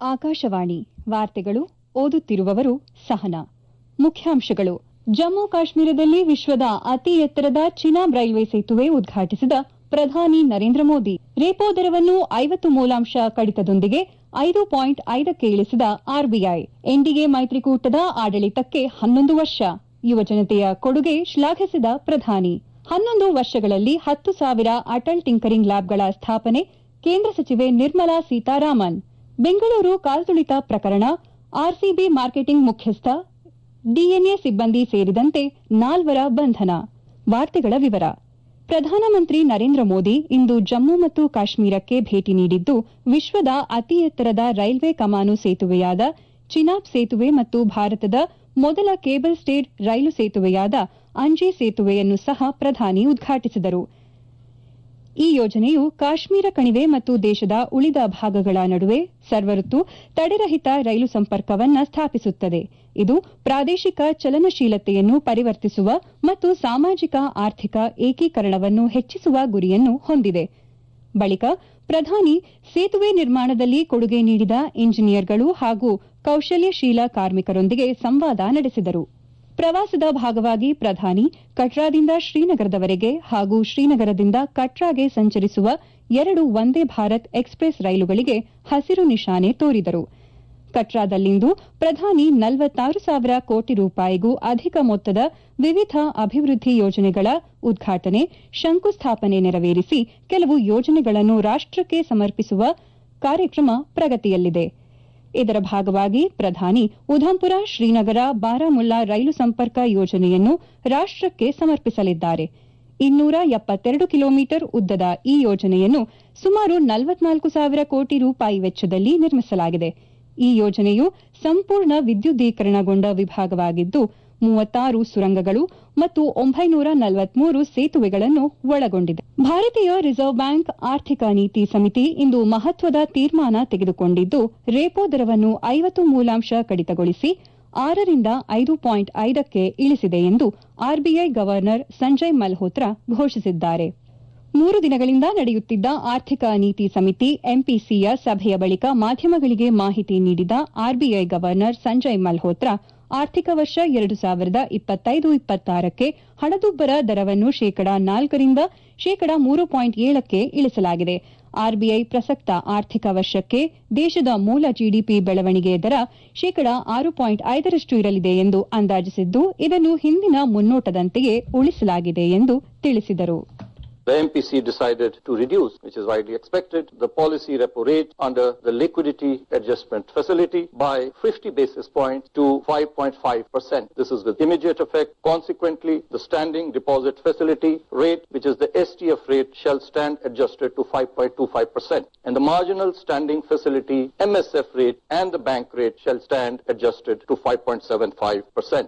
ಆಕಾಶವಾಣಿ ವಾರ್ತೆಗಳು ಓದುತ್ತಿರುವವರು ಸಹನಾ ಮುಖ್ಯಾಂಶಗಳು ಜಮ್ಮು ಕಾಶ್ಮೀರದಲ್ಲಿ ವಿಶ್ವದ ಅತಿ ಎತ್ತರದ ಚಿನಾಬ್ ರೈಲ್ವೆ ಸೇತುವೆ ಉದ್ಘಾಟಿಸಿದ ಪ್ರಧಾನಿ ನರೇಂದ್ರ ಮೋದಿ ರೇಪೋ ದರವನ್ನು ಐವತ್ತು ಮೂಲಾಂಶ ಕಡಿತದೊಂದಿಗೆ ಐದು ಪಾಯಿಂಟ್ ಐದಕ್ಕೆ ಇಳಿಸಿದ ಆರ್ಬಿಐ ಎನ್ಡಿಎ ಮೈತ್ರಿಕೂಟದ ಆಡಳಿತಕ್ಕೆ ಹನ್ನೊಂದು ವರ್ಷ ಯುವಜನತೆಯ ಕೊಡುಗೆ ಶ್ಲಾಘಿಸಿದ ಪ್ರಧಾನಿ ಹನ್ನೊಂದು ವರ್ಷಗಳಲ್ಲಿ ಹತ್ತು ಸಾವಿರ ಅಟಲ್ ಟಿಂಕರಿಂಗ್ ಲ್ಯಾಬ್ಗಳ ಸ್ಥಾಪನೆ ಕೇಂದ್ರ ಸಚಿವೆ ನಿರ್ಮಲಾ ಸೀತಾರಾಮನ್ ಬೆಂಗಳೂರು ಕಾಲ್ತುಳಿತ ಪ್ರಕರಣ ಆರ್ಸಿಬಿ ಮಾರ್ಕೆಟಿಂಗ್ ಮುಖ್ಯಸ್ಥ ಡಿಎನ್ಎ ಸಿಬ್ಬಂದಿ ಸೇರಿದಂತೆ ನಾಲ್ವರ ಬಂಧನ ವಾರ್ತೆಗಳ ವಿವರ ಪ್ರಧಾನಮಂತ್ರಿ ನರೇಂದ್ರ ಮೋದಿ ಇಂದು ಜಮ್ಮು ಮತ್ತು ಕಾಶ್ಮೀರಕ್ಕೆ ಭೇಟಿ ನೀಡಿದ್ದು ವಿಶ್ವದ ಅತಿ ಎತ್ತರದ ರೈಲ್ವೆ ಕಮಾನು ಸೇತುವೆಯಾದ ಚಿನಾಬ್ ಸೇತುವೆ ಮತ್ತು ಭಾರತದ ಮೊದಲ ಕೇಬಲ್ ಸ್ಟೇಡ್ ರೈಲು ಸೇತುವೆಯಾದ ಅಂಜಿ ಸೇತುವೆಯನ್ನು ಸಹ ಪ್ರಧಾನಿ ಉದ್ಘಾಟಿಸಿದರು ಈ ಯೋಜನೆಯು ಕಾಶ್ಮೀರ ಕಣಿವೆ ಮತ್ತು ದೇಶದ ಉಳಿದ ಭಾಗಗಳ ನಡುವೆ ಸರ್ವಋತು ತಡೆರಹಿತ ರೈಲು ಸಂಪರ್ಕವನ್ನು ಸ್ಥಾಪಿಸುತ್ತದೆ ಇದು ಪ್ರಾದೇಶಿಕ ಚಲನಶೀಲತೆಯನ್ನು ಪರಿವರ್ತಿಸುವ ಮತ್ತು ಸಾಮಾಜಿಕ ಆರ್ಥಿಕ ಏಕೀಕರಣವನ್ನು ಹೆಚ್ಚಿಸುವ ಗುರಿಯನ್ನು ಹೊಂದಿದೆ ಬಳಿಕ ಪ್ರಧಾನಿ ಸೇತುವೆ ನಿರ್ಮಾಣದಲ್ಲಿ ಕೊಡುಗೆ ನೀಡಿದ ಇಂಜಿನಿಯರ್ಗಳು ಹಾಗೂ ಕೌಶಲ್ಯಶೀಲ ಕಾರ್ಮಿಕರೊಂದಿಗೆ ಸಂವಾದ ನಡೆಸಿದರು ಪ್ರವಾಸದ ಭಾಗವಾಗಿ ಪ್ರಧಾನಿ ಕಟ್ರಾದಿಂದ ಶ್ರೀನಗರದವರೆಗೆ ಹಾಗೂ ಶ್ರೀನಗರದಿಂದ ಕಟ್ರಾಗೆ ಸಂಚರಿಸುವ ಎರಡು ವಂದೇ ಭಾರತ್ ಎಕ್ಸ್ಪ್ರೆಸ್ ರೈಲುಗಳಿಗೆ ಹಸಿರು ನಿಶಾನೆ ತೋರಿದರು ಕಟ್ರಾದಲ್ಲಿಂದು ಪ್ರಧಾನಿ ನಲವತ್ತಾರು ಸಾವಿರ ಕೋಟಿ ರೂಪಾಯಿಗೂ ಅಧಿಕ ಮೊತ್ತದ ವಿವಿಧ ಅಭಿವೃದ್ಧಿ ಯೋಜನೆಗಳ ಉದ್ಘಾಟನೆ ಶಂಕುಸ್ಥಾಪನೆ ನೆರವೇರಿಸಿ ಕೆಲವು ಯೋಜನೆಗಳನ್ನು ರಾಷ್ಟಕ್ಕೆ ಸಮರ್ಪಿಸುವ ಕಾರ್ಯಕ್ರಮ ಪ್ರಗತಿಯಲ್ಲಿದೆ ಇದರ ಭಾಗವಾಗಿ ಪ್ರಧಾನಿ ಉಧಂಪುರ ಶ್ರೀನಗರ ಬಾರಾಮುಲ್ಲಾ ರೈಲು ಸಂಪರ್ಕ ಯೋಜನೆಯನ್ನು ರಾಷ್ಟಕ್ಕೆ ಸಮರ್ಪಿಸಲಿದ್ದಾರೆ ಇನ್ನೂರ ಎಪ್ಪತ್ತೆರಡು ಕಿಲೋಮೀಟರ್ ಉದ್ದದ ಈ ಯೋಜನೆಯನ್ನು ಸುಮಾರು ನಲವತ್ನಾಲ್ಕು ಸಾವಿರ ಕೋಟಿ ರೂಪಾಯಿ ವೆಚ್ಚದಲ್ಲಿ ನಿರ್ಮಿಸಲಾಗಿದೆ ಈ ಯೋಜನೆಯು ಸಂಪೂರ್ಣ ವಿದ್ಯುದೀಕರಣಗೊಂಡ ವಿಭಾಗವಾಗಿದ್ದು ಮೂವತ್ತಾರು ಸುರಂಗಗಳು ಮತ್ತು ಒಂಬೈನೂರ ನಲವತ್ಮೂರು ಸೇತುವೆಗಳನ್ನು ಒಳಗೊಂಡಿದೆ ಭಾರತೀಯ ರಿಸರ್ವ್ ಬ್ಯಾಂಕ್ ಆರ್ಥಿಕ ನೀತಿ ಸಮಿತಿ ಇಂದು ಮಹತ್ವದ ತೀರ್ಮಾನ ತೆಗೆದುಕೊಂಡಿದ್ದು ರೇಪೋ ದರವನ್ನು ಐವತ್ತು ಮೂಲಾಂಶ ಕಡಿತಗೊಳಿಸಿ ಆರರಿಂದ ಐದು ಪಾಯಿಂಟ್ ಐದಕ್ಕೆ ಇಳಿಸಿದೆ ಎಂದು ಆರ್ಬಿಐ ಗವರ್ನರ್ ಸಂಜಯ್ ಮಲ್ಹೋತ್ರಾ ಘೋಷಿಸಿದ್ದಾರೆ ಮೂರು ದಿನಗಳಿಂದ ನಡೆಯುತ್ತಿದ್ದ ಆರ್ಥಿಕ ನೀತಿ ಸಮಿತಿ ಎಂಪಿಸಿಯ ಸಭೆಯ ಬಳಿಕ ಮಾಧ್ಯಮಗಳಿಗೆ ಮಾಹಿತಿ ನೀಡಿದ ಆರ್ಬಿಐ ಗವರ್ನರ್ ಸಂಜಯ್ ಮಲ್ಹೋತ್ರಾ ಆರ್ಥಿಕ ವರ್ಷ ಎರಡು ಸಾವಿರದ ಇಪ್ಪತ್ತೈದು ಇಪ್ಪತ್ತಾರಕ್ಕೆ ಹಣದುಬ್ಬರ ದರವನ್ನು ಶೇಕಡಾ ನಾಲ್ಕರಿಂದ ಶೇಕಡಾ ಮೂರು ಪಾಯಿಂಟ್ ಏಳಕ್ಕೆ ಇಳಿಸಲಾಗಿದೆ ಆರ್ಬಿಐ ಪ್ರಸಕ್ತ ಆರ್ಥಿಕ ವರ್ಷಕ್ಕೆ ದೇಶದ ಮೂಲ ಜಿಡಿಪಿ ಬೆಳವಣಿಗೆ ದರ ಶೇಕಡಾ ಆರು ಪಾಯಿಂಟ್ ಐದರಷ್ಟು ಇರಲಿದೆ ಎಂದು ಅಂದಾಜಿಸಿದ್ದು ಇದನ್ನು ಹಿಂದಿನ ಮುನ್ನೋಟದಂತೆಯೇ ಉಳಿಸಲಾಗಿದೆ ಎಂದು ತಿಳಿಸಿದರು The MPC decided to reduce, which is widely expected, the policy repo rate under the liquidity adjustment facility by 50 basis points to 5.5%. This is with immediate effect. Consequently, the standing deposit facility rate, which is the STF rate, shall stand adjusted to 5.25%. And the marginal standing facility MSF rate and the bank rate shall stand adjusted to 5.75%.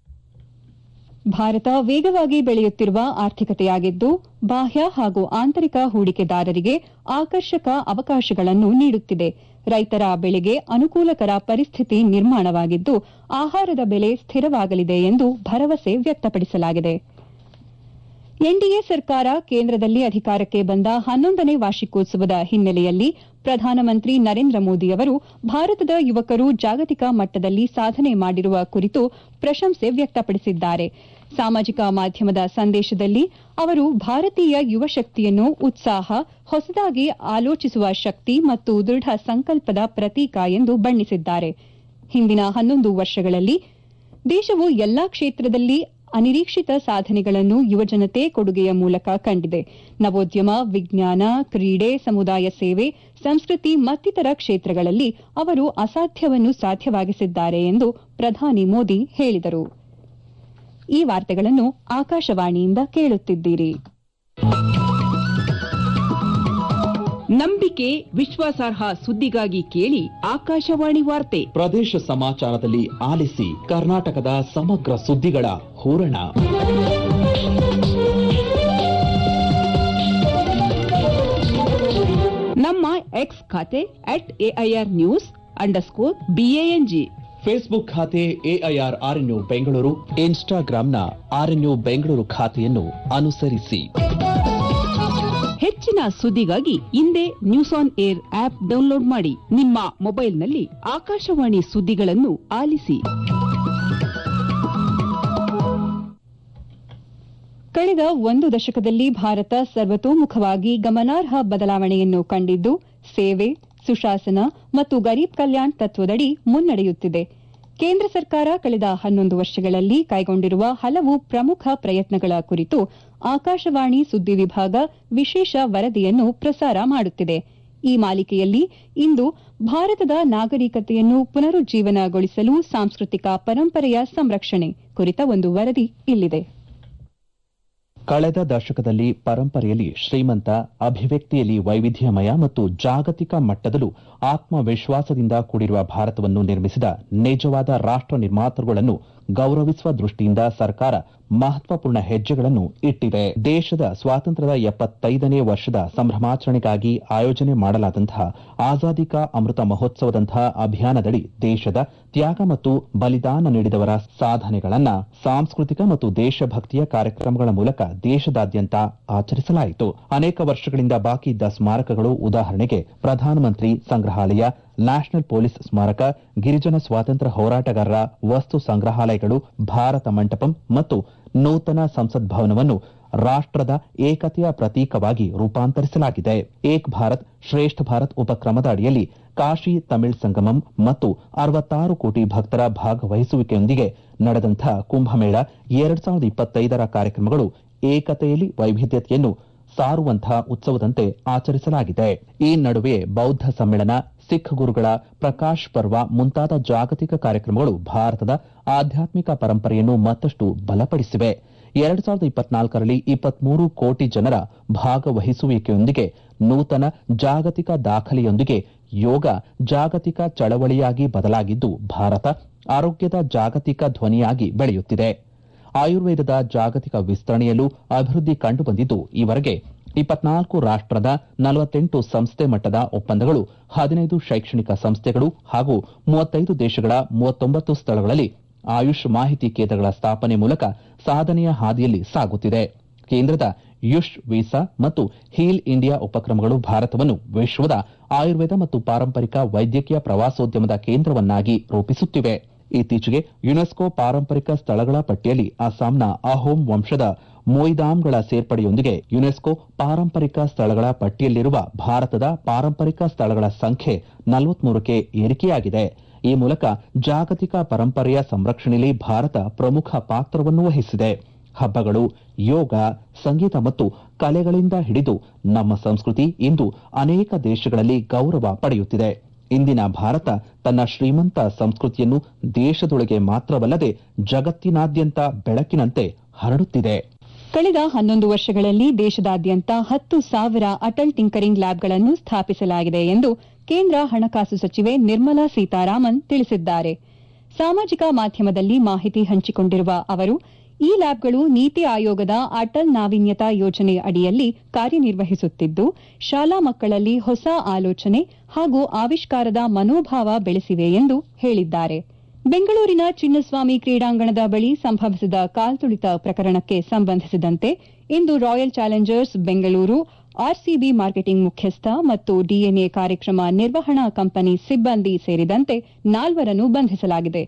Bharat ವೇಗವಾಗಿ ಬೆಳೆಯುತ್ತಿರುವ ಆರ್ಥಿಕತೆಯಾಗಿದ್ದು ಬಾಹ್ಯ ಹಾಗೂ ಆಂತರಿಕ ಹೂಡಿಕೆದಾರರಿಗೆ ಆಕರ್ಷಕ ಅವಕಾಶಗಳನ್ನು ನೀಡುತ್ತಿದೆ ರೈತರ ಬೆಳೆಗೆ ಅನುಕೂಲಕರ ಪರಿಸ್ಥಿತಿ ನಿರ್ಮಾಣವಾಗಿದ್ದು ಆಹಾರದ ಬೆಲೆ ಸ್ಥಿರವಾಗಲಿದೆ ಎಂದು ಭರವಸೆ ವ್ಯಕ್ತಪಡಿಸಲಾಗಿದೆ ಎನ್ಡಿಎ ಸರ್ಕಾರ ಕೇಂದ್ರದಲ್ಲಿ ಅಧಿಕಾರಕ್ಕೆ ಬಂದ ಹನ್ನೊಂದನೇ ವಾರ್ಷಿಕೋತ್ಸವದ ಹಿನ್ನೆಲೆಯಲ್ಲಿ ಪ್ರಧಾನಮಂತ್ರಿ ನರೇಂದ್ರ ಮೋದಿ ಅವರು ಭಾರತದ ಯುವಕರು ಜಾಗತಿಕ ಮಟ್ಟದಲ್ಲಿ ಸಾಧನೆ ಮಾಡಿರುವ ಕುರಿತು ಪ್ರಶಂಸೆ ವ್ಯಕ್ತಪಡಿಸಿದ್ದಾರೆ ಸಾಮಾಜಿಕ ಮಾಧ್ಯಮದ ಸಂದೇಶದಲ್ಲಿ ಅವರು ಭಾರತೀಯ ಯುವ ಶಕ್ತಿಯನ್ನು ಉತ್ಸಾಹ ಹೊಸದಾಗಿ ಆಲೋಚಿಸುವ ಶಕ್ತಿ ಮತ್ತು ದೃಢ ಸಂಕಲ್ಪದ ಪ್ರತೀಕ ಎಂದು ಬಣ್ಣಿಸಿದ್ದಾರೆ ಹಿಂದಿನ ಹನ್ನೊಂದು ವರ್ಷಗಳಲ್ಲಿ ದೇಶವು ಎಲ್ಲಾ ಕ್ಷೇತ್ರದಲ್ಲಿ ಅನಿರೀಕ್ಷಿತ ಸಾಧನೆಗಳನ್ನು ಯುವಜನತೆ ಕೊಡುಗೆಯ ಮೂಲಕ ಕಂಡಿದೆ ನವೋದ್ಯಮ ವಿಜ್ಞಾನ ಕ್ರೀಡೆ ಸಮುದಾಯ ಸೇವೆ ಸಂಸ್ಕೃತಿ ಮತ್ತಿತರ ಕ್ಷೇತ್ರಗಳಲ್ಲಿ ಅವರು ಅಸಾಧ್ಯವನ್ನು ಸಾಧ್ಯವಾಗಿಸಿದ್ದಾರೆ ಎಂದು ಪ್ರಧಾನಿ ಮೋದಿ ಹೇಳಿದರು ಈ ವಾರ್ತೆಗಳನ್ನು ಆಕಾಶವಾಣಿಯಿಂದ ಕೇಳುತ್ತಿದ್ದೀರಿ ನಂಬಿಕೆ ವಿಶ್ವಾಸಾರ್ಹ ಸುದ್ದಿಗಾಗಿ ಕೇಳಿ ಆಕಾಶವಾಣಿ ವಾರ್ತೆ ಪ್ರದೇಶ ಸಮಾಚಾರದಲ್ಲಿ ಆಲಿಸಿ ಕರ್ನಾಟಕದ ಸಮಗ್ರ ಸುದ್ದಿಗಳ ಹೂರಣ ನಮ್ಮ ಎಕ್ಸ್ ಖಾತೆ at AIR news underscore B A N G Facebook ಖಾತೆ ಎಐಆರ್ ಆರ್ಎನ್ಯು ಬೆಂಗಳೂರು ಇನ್ಸ್ಟಾಗ್ರಾಂನ ಆರ್ಎನ್ಯು ಬೆಂಗಳೂರು ಖಾತೆಯನ್ನು ಅನುಸರಿಸಿ ಹೆಚ್ಚಿನ ಸುದ್ದಿಗಾಗಿ ಹಿಂದೆ news on air app download ಮಾಡಿ ನಿಮ್ಮ ಮೊಬೈಲ್ನಲ್ಲಿ ಆಕಾಶವಾಣಿ ಸುದ್ದಿಗಳನ್ನು ಆಲಿಸಿ ಕಳೆದ ಒಂದು ದಶಕದಲ್ಲಿ ಭಾರತ ಸರ್ವತೋಮುಖವಾಗಿ ಗಮನಾರ್ಹ ಬದಲಾವಣೆಯನ್ನು ಕಂಡಿದ್ದು ಸೇವೆ ಸುಶಾಸನ ಮತ್ತು ಗರೀಬ್ ಕಲ್ಯಾಣ್ ತತ್ವದಡಿ ಮುನ್ನಡೆಯುತ್ತಿದೆ ಕೇಂದ್ರ ಸರ್ಕಾರ ಕಳೆದ ಹನ್ನೊಂದು ವರ್ಷಗಳಲ್ಲಿ ಕೈಗೊಂಡಿರುವ ಹಲವು ಪ್ರಮುಖ ಪ್ರಯತ್ನಗಳ ಕುರಿತು ಆಕಾಶವಾಣಿ ಸುದ್ದಿ ವಿಭಾಗ ವಿಶೇಷ ವರದಿಯನ್ನು ಪ್ರಸಾರ ಮಾಡುತ್ತಿದೆ ಈ ಮಾಲಿಕೆಯಲ್ಲಿ ಇಂದು ಭಾರತದ ನಾಗರಿಕತೆಯನ್ನು ಪುನರುಜ್ಜೀವನಗೊಳಿಸಲು ಸಾಂಸ್ಕೃತಿಕ ಪರಂಪರೆಯ ಸಂರಕ್ಷಣೆ ಕುರಿತ ಒಂದು ವರದಿ ಇಲ್ಲಿದೆ ಕಳೆದ ದಶಕದಲ್ಲಿ ಪರಂಪರೆಯಲ್ಲಿ ಶ್ರೀಮಂತ ಅಭಿವ್ಯಕ್ತಿಯಲ್ಲಿ ವೈವಿಧ್ಯಮಯ ಮತ್ತು ಜಾಗತಿಕ ಮಟ್ಟದಲ್ಲೂ ಆತ್ಮವಿಶ್ವಾಸದಿಂದ ಕೂಡಿರುವ ಭಾರತವನ್ನು ನಿರ್ಮಿಸಿದ ನಿಜವಾದ ರಾಷ್ಟ್ರ ನಿರ್ಮಾತೃಗಳನ್ನು ಗೌರವಿಸುವ ದೃಷ್ಟಿಯಿಂದ ಸರ್ಕಾರ ಮಹತ್ವಪೂರ್ಣ ಹೆಜ್ಜೆಗಳನ್ನು ಇಟ್ಟಿದೆ ದೇಶದ ಸ್ವಾತಂತ್ರ್ಯದ ಎಪ್ಪತ್ತೈದನೇ ವರ್ಷದ ಸಂಭ್ರಮಾಚರಣೆಗಾಗಿ ಆಯೋಜನೆ ಮಾಡಲಾದಂತಹ ಆಜಾದಿ ಕಾ ಅಮೃತ ಮಹೋತ್ಸವದಂತಹ ಅಭಿಯಾನದಡಿ ದೇಶದ ತ್ಯಾಗ ಮತ್ತು ಬಲಿದಾನ ನೀಡಿದವರ ಸಾಧನೆಗಳನ್ನ ಸಾಂಸ್ಕೃತಿಕ ಮತ್ತು ದೇಶಭಕ್ತಿಯ ಕಾರ್ಯಕ್ರಮಗಳ ಮೂಲಕ ದೇಶದಾದ್ಯಂತ ಆಚರಿಸಲಾಯಿತು ಅನೇಕ ವರ್ಷಗಳಿಂದ ಬಾಕಿ ಇದ್ದ ಸ್ಮಾರಕಗಳು ಉದಾಹರಣೆಗೆ ಪ್ರಧಾನಮಂತ್ರಿ ಸಂಗ್ರಹಾಲಯ ನ್ಯಾಷನಲ್ ಪೊಲೀಸ್ ಸ್ಮಾರಕ ಗಿರಿಜನ ಸ್ವಾತಂತ್ರ್ಯ ಹೋರಾಟಗಾರರ ವಸ್ತು ಸಂಗ್ರಹಾಲಯಗಳು ಭಾರತ ಮಂಟಪಂ ಮತ್ತು ನೂತನ ಸಂಸತ್ ಭವನವನ್ನು ರಾಷ್ಟ್ರದ ಏಕತೆಯ ಪ್ರತೀಕವಾಗಿ ರೂಪಾಂತರಿಸಲಾಗಿದೆ ಏಕ್ ಭಾರತ್ ಶ್ರೇಷ್ಠ ಭಾರತ್ ಉಪಕ್ರಮದ ಅಡಿಯಲ್ಲಿ ಕಾಶಿ ತಮಿಳ್ ಸಂಗಮಂ ಮತ್ತು ಅರವತ್ತಾರು ಕೋಟಿ ಭಕ್ತರ ಭಾಗವಹಿಸುವಿಕೆಯೊಂದಿಗೆ ನಡೆದಂಥ ಕುಂಭಮೇಳ ಎರಡ್ ಸಾವಿರದ ಇಪ್ಪತ್ತೈದರ ಕಾರ್ಯಕ್ರಮಗಳು ಏಕತೆಯಲ್ಲಿ ವೈವಿಧ್ಯತೆಯನ್ನು ಸಾರುವಂತಹ ಉತ್ಸವದಂತೆ ಆಚರಿಸಲಾಗಿದೆ ಈ ನಡುವೆ ಬೌದ್ಧ ಸಮ್ಮೇಳನ ಸಿಖ್ ಗುರುಗಳ ಪ್ರಕಾಶ್ ಪರ್ವ ಮುಂತಾದ ಜಾಗತಿಕ ಕಾರ್ಯಕ್ರಮಗಳು ಭಾರತದ ಆಧ್ಯಾತ್ಮಿಕ ಪರಂಪರೆಯನ್ನು ಮತ್ತಷ್ಟು ಬಲಪಡಿಸಿವೆ ಎರಡ್ ಸಾವಿರದ ಇಪ್ಪತ್ನಾಲ್ಕರಲ್ಲಿ ಇಪ್ಪತ್ಮೂರು ಕೋಟಿ ಜನರ ಭಾಗವಹಿಸುವಿಕೆಯೊಂದಿಗೆ ನೂತನ ಜಾಗತಿಕ ದಾಖಲೆಯೊಂದಿಗೆ ಯೋಗ ಜಾಗತಿಕ ಚಳವಳಿಯಾಗಿ ಬದಲಾಗಿದ್ದು ಭಾರತ ಆರೋಗ್ಯದ ಜಾಗತಿಕ ಧ್ವನಿಯಾಗಿ ಬೆಳೆಯುತ್ತಿದೆ ಆಯುರ್ವೇದದ ಜಾಗತಿಕ ವಿಸ್ತರಣೆಯಲ್ಲೂ ಅಭಿವೃದ್ಧಿ ಕಂಡುಬಂದಿದ್ದು ಈವರೆಗೆ ಇಪ್ಪತ್ನಾಲ್ಕು ರಾಷ್ಟ್ರದ ನಲವತ್ತೆಂಟು ಸಂಸ್ಥೆ ಮಟ್ಟದ ಒಪ್ಪಂದಗಳು ಹದಿನೈದು ಶೈಕ್ಷಣಿಕ ಸಂಸ್ಥೆಗಳು ಹಾಗೂ ಮೂವತ್ತೈದು ದೇಶಗಳ ಮೂವತ್ತೊಂಬತ್ತು ಸ್ಥಳಗಳಲ್ಲಿ ಆಯುಷ್ ಮಾಹಿತಿ ಕೇಂದ್ರಗಳ ಸ್ಥಾಪನೆ ಮೂಲಕ ಸಾಧನೆಯ ಹಾದಿಯಲ್ಲಿ ಸಾಗುತ್ತಿದೆ ಕೇಂದ್ರದ ಯುಷ್ ವೀಸಾ ಮತ್ತು ಹೀಲ್ ಇಂಡಿಯಾ ಉಪಕ್ರಮಗಳು ಭಾರತವನ್ನು ವಿಶ್ವದ ಆಯುರ್ವೇದ ಮತ್ತು ಪಾರಂಪರಿಕ ವೈದ್ಯಕೀಯ ಪ್ರವಾಸೋದ್ಯಮದ ಕೇಂದ್ರವನ್ನಾಗಿ ರೂಪಿಸುತ್ತಿವೆ ಇತ್ತೀಚೆಗೆ ಯುನೆಸ್ಕೋ ಪಾರಂಪರಿಕ ಸ್ಥಳಗಳ ಪಟ್ಟಿಯಲ್ಲಿ ಅಸ್ಸಾಂನ ಅಹೋಂ ವಂಶದ ಮೊಯ್ದಾಮ್ಗಳ ಸೇರ್ಪಡೆಯೊಂದಿಗೆ ಯುನೆಸ್ಕೋ ಪಾರಂಪರಿಕ ಸ್ಥಳಗಳ ಪಟ್ಟಿಯಲ್ಲಿರುವ ಭಾರತದ ಪಾರಂಪರಿಕ ಸ್ಥಳಗಳ ಸಂಖ್ಯೆ ನಲವತ್ಮೂರಕ್ಕೆ ಏರಿಕೆಯಾಗಿದೆ ಈ ಮೂಲಕ ಜಾಗತಿಕ ಪರಂಪರೆಯ ಸಂರಕ್ಷಣೆಯಲ್ಲಿ ಭಾರತ ಪ್ರಮುಖ ಪಾತ್ರವನ್ನು ವಹಿಸಿದೆ ಹಬ್ಬಗಳು ಯೋಗ ಸಂಗೀತ ಮತ್ತು ಕಲೆಗಳಿಂದ ಹಿಡಿದು ನಮ್ಮ ಸಂಸ್ಕೃತಿ ಇಂದು ಅನೇಕ ದೇಶಗಳಲ್ಲಿ ಗೌರವ ಪಡೆಯುತ್ತಿದೆ ಇಂದಿನ ಭಾರತ ತನ್ನ ಶ್ರೀಮಂತ ಸಂಸ್ಕೃತಿಯನ್ನು ದೇಶದೊಳಗೆ ಮಾತ್ರವಲ್ಲದೆ ಜಗತ್ತಿನಾದ್ಯಂತ ಬೆಳಕಿನಂತೆ ಹರಡುತ್ತಿದೆ ಕಳೆದ ಹನ್ನೊಂದು ವರ್ಷಗಳಲ್ಲಿ ದೇಶದಾದ್ಯಂತ ಹತ್ತು ಸಾವಿರ ಅಟಲ್ ಟಿಂಕರಿಂಗ್ ಲ್ಯಾಬ್ಗಳನ್ನು ಸ್ಥಾಪಿಸಲಾಗಿದೆ ಎಂದು ಕೇಂದ್ರ ಹಣಕಾಸು ಸಚಿವೆ ನಿರ್ಮಲಾ ಸೀತಾರಾಮನ್ ತಿಳಿಸಿದ್ದಾರೆ ಸಾಮಾಜಿಕ ಮಾಧ್ಯಮದಲ್ಲಿ ಮಾಹಿತಿ ಹಂಚಿಕೊಂಡಿರುವ ಅವರು ಈ ಲ್ಯಾಬ್ಗಳು ನೀತಿ ಆಯೋಗದ ಅಟಲ್ ನಾವೀನ್ಯತಾ ಯೋಜನೆ ಅಡಿಯಲ್ಲಿ ಕಾರ್ಯನಿರ್ವಹಿಸುತ್ತಿದ್ದು ಶಾಲಾ ಮಕ್ಕಳಲ್ಲಿ ಹೊಸ ಆಲೋಚನೆ ಹಾಗೂ ಆವಿಷ್ಕಾರದ ಮನೋಭಾವ ಬೆಳೆಸಿವೆ ಎಂದು ಹೇಳಿದ್ದಾರೆ ಬೆಂಗಳೂರಿನ ಚಿನ್ನಸ್ವಾಮಿ ಕ್ರೀಡಾಂಗಣದ ಬಳಿ ಸಂಭವಿಸಿದ ಕಾಲ್ತುಳಿತ ಪ್ರಕರಣಕ್ಕೆ ಸಂಬಂಧಿಸಿದಂತೆ ಇಂದು Royal Challengers Bengaluru RCB marketing ಮುಖ್ಯಸ್ಥ ಮತ್ತು ಡಿಎನ್ಎ ಕಾರ್ಯಕ್ರಮ ನಿರ್ವಹಣಾ ಕಂಪನಿ ಸಿಬ್ಬಂದಿ ಸೇರಿದಂತೆ ನಾಲ್ವರನ್ನು ಬಂಧಿಸಲಾಗಿದೆ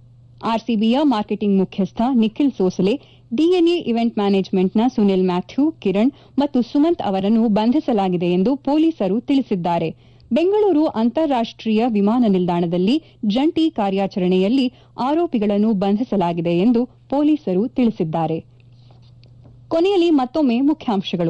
ಆರ್ಸಿಬಿಯ ಮಾರ್ಕೆಟಿಂಗ್ ಮುಖ್ಯಸ್ಥ ನಿಖಿಲ್ ಸೋಸಲೆ ಡಿಎನ್ಎ ಇವೆಂಟ್ ಮ್ಯಾನೇಜ್ಮೆಂಟ್ನ ಸುನಿಲ್ ಮ್ಯಾಥ್ಯೂ ಕಿರಣ್ ಮತ್ತು ಸುಮಂತ್ ಅವರನ್ನು ಬಂಧಿಸಲಾಗಿದೆ ಎಂದು ಪೊಲೀಸರು ತಿಳಿಸಿದ್ದಾರೆ ಬೆಂಗಳೂರು ಅಂತಾರಾಷ್ಟೀಯ ವಿಮಾನ ನಿಲ್ದಾಣದಲ್ಲಿ ಜಂಟಿ ಕಾರ್ಯಾಚರಣೆಯಲ್ಲಿ ಆರೋಪಿಗಳನ್ನು ಬಂಧಿಸಲಾಗಿದೆ ಎಂದು ಪೊಲೀಸರು ತಿಳಿಸಿದ್ದಾರೆ ಕೊನೆಯಲ್ಲಿ ಮತ್ತೊಮ್ಮೆ ಮುಖ್ಯಾಂಶಗಳು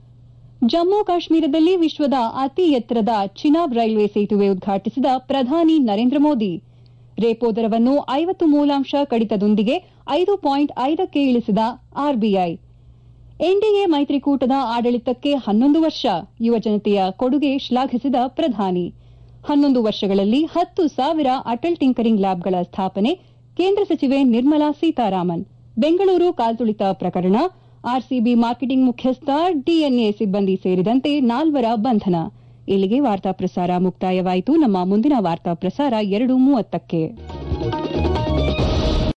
ಜಮ್ಮು ಕಾಶ್ಮೀರದಲ್ಲಿ ವಿಶ್ವದ ಅತಿ ಎತ್ತರದ ಚಿನಾಬ್ ರೈಲ್ವೆ ಸೇತುವೆ ಉದ್ಘಾಟಿಸಿದ ಪ್ರಧಾನಿ ನರೇಂದ್ರ ಮೋದಿ ರೇಪೋ ದರವನ್ನು ಐವತ್ತು ಮೂಲಾಂಶ ಕಡಿತದೊಂದಿಗೆ ಐದು ಪಾಯಿಂಟ್ ಐದಕ್ಕೆ ಇಳಿಸಿದ ಆರ್ಬಿಐ ಎನ್ಡಿಎ ಮೈತ್ರಿಕೂಟದ ಆಡಳಿತಕ್ಕೆ ಹನ್ನೊಂದು ವರ್ಷ ಯುವಜನತೆಯ ಕೊಡುಗೆ ಶ್ಲಾಘಿಸಿದ ಪ್ರಧಾನಿ ಹನ್ನೊಂದು ವರ್ಷಗಳಲ್ಲಿ ಹತ್ತು ಸಾವಿರ ಅಟಲ್ ಟಿಂಕರಿಂಗ್ ಲ್ಯಾಬ್ಗಳ ಸ್ಥಾಪನೆ ಕೇಂದ್ರ ಸಚಿವೆ ನಿರ್ಮಲಾ ಸೀತಾರಾಮನ್ ಬೆಂಗಳೂರು ಕಾಲ್ತುಳಿತ ಪ್ರಕರಣ ಆರ್ಸಿಬಿ ಮಾರ್ಕೆಟಿಂಗ್ ಮುಖ್ಯಸ್ಥ ಡಿಎನ್ಎ ಸಿಬ್ಬಂದಿ ಸೇರಿದಂತೆ ನಾಲ್ವರ ಬಂಧನ ಇಲ್ಲಿಗೆ ವಾರ್ತಾ ಪ್ರಸಾರ ಮುಕ್ತಾಯವಾಯಿತು ನಮ್ಮ ಮುಂದಿನ ವಾರ್ತಾ ಪ್ರಸಾರ ಎರಡು ಮೂವತ್ತಕ್ಕೆ